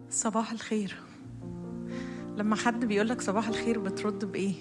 صباح الخير لما حد بيقولك صباح الخير بترد بإيه؟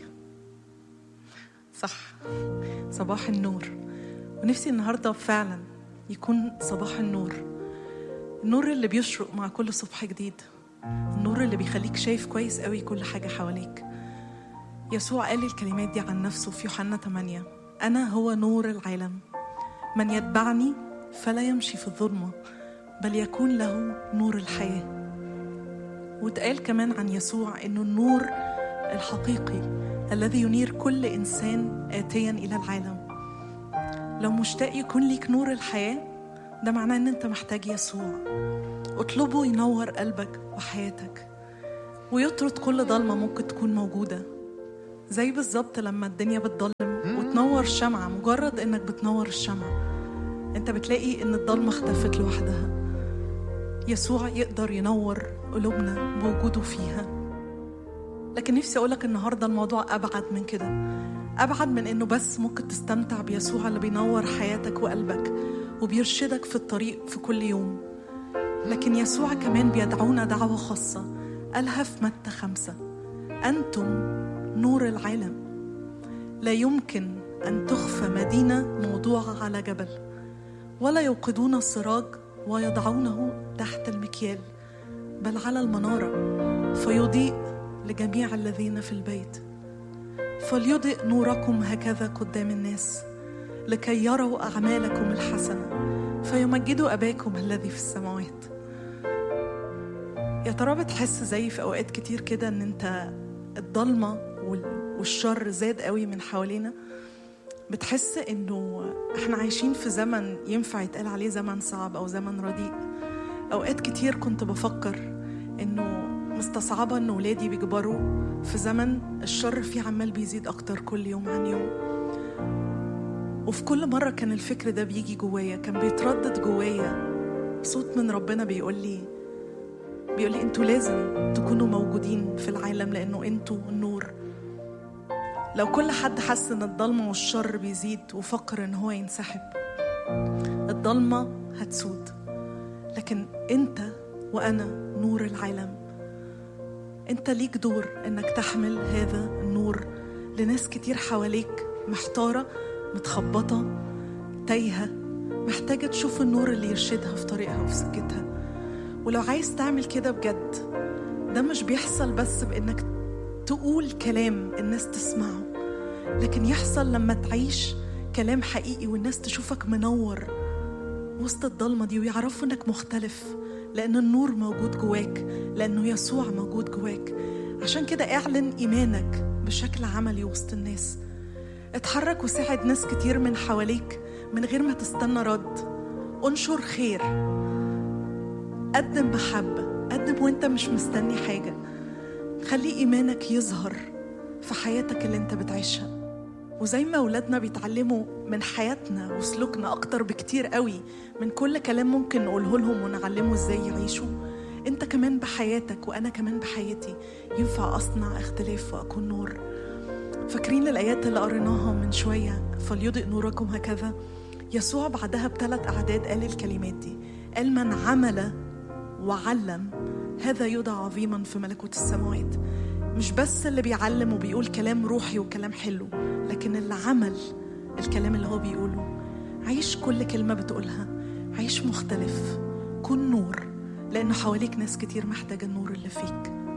صح صباح النور ونفسي النهاردة فعلا يكون صباح النور النور اللي بيشرق مع كل صبح جديد النور اللي بيخليك شايف كويس قوي كل حاجة حواليك يسوع قال الكلمات دي عن نفسه في يوحنا 8 أنا هو نور العالم من يتبعني فلا يمشي في الظلمة بل يكون له نور الحياه واتقال كمان عن يسوع انه النور الحقيقي الذي ينير كل انسان اتيا الى العالم لو مشتاق يكون ليك نور الحياه ده معناه ان انت محتاج يسوع اطلبه ينور قلبك وحياتك ويطرد كل ضلمه ممكن تكون موجوده زي بالظبط لما الدنيا بتضلم وتنور شمعه مجرد انك بتنور الشمعه انت بتلاقي ان الضلمه اختفت لوحدها يسوع يقدر ينور قلوبنا بوجوده فيها لكن نفسي أقولك النهاردة الموضوع أبعد من كده أبعد من إنه بس ممكن تستمتع بيسوع اللي بينور حياتك وقلبك وبيرشدك في الطريق في كل يوم لكن يسوع كمان بيدعونا دعوة خاصة قالها في متى خمسة أنتم نور العالم لا يمكن أن تخفى مدينة موضوعة على جبل ولا يوقدون السراج ويضعونه تحت المكيال بل على المنارة فيضيء لجميع الذين في البيت فليضئ نوركم هكذا قدام الناس لكي يروا أعمالكم الحسنة فيمجدوا أباكم الذي في السماوات يا ترى بتحس زي في أوقات كتير كده إن أنت الضلمة والشر زاد قوي من حوالينا بتحس إنه إحنا عايشين في زمن ينفع يتقال عليه زمن صعب أو زمن رديء أوقات كتير كنت بفكر إنه مستصعبة إن ولادي بيكبروا في زمن الشر فيه عمال بيزيد أكتر كل يوم عن يوم وفي كل مرة كان الفكر ده بيجي جوايا كان بيتردد جوايا صوت من ربنا بيقول لي بيقول لي انتوا لازم تكونوا موجودين في العالم لانه انتوا النور لو كل حد حس ان الضلمه والشر بيزيد وفكر ان هو ينسحب الضلمه هتسود لكن انت وانا نور العالم انت ليك دور انك تحمل هذا النور لناس كتير حواليك محتاره متخبطه تايهه محتاجه تشوف النور اللي يرشدها في طريقها وفي سكتها ولو عايز تعمل كده بجد ده مش بيحصل بس بانك تقول كلام الناس تسمعه لكن يحصل لما تعيش كلام حقيقي والناس تشوفك منور وسط الضلمه دي ويعرفوا انك مختلف لان النور موجود جواك لانه يسوع موجود جواك عشان كده اعلن ايمانك بشكل عملي وسط الناس اتحرك وساعد ناس كتير من حواليك من غير ما تستنى رد انشر خير قدم محبة قدم وانت مش مستني حاجة خلي إيمانك يظهر في حياتك اللي انت بتعيشها وزي ما أولادنا بيتعلموا من حياتنا وسلوكنا أكتر بكتير قوي من كل كلام ممكن نقوله لهم ونعلمه ازاي يعيشوا انت كمان بحياتك وأنا كمان بحياتي ينفع أصنع اختلاف وأكون نور فاكرين الآيات اللي قريناها من شوية فليضئ نوركم هكذا يسوع بعدها بثلاث أعداد قال الكلمات دي قال من عمل وعلم هذا يدعى عظيما في ملكوت السماوات مش بس اللي بيعلم وبيقول كلام روحي وكلام حلو لكن اللي عمل الكلام اللي هو بيقوله عيش كل كلمة بتقولها عيش مختلف كن نور لأنه حواليك ناس كتير محتاجة النور اللي فيك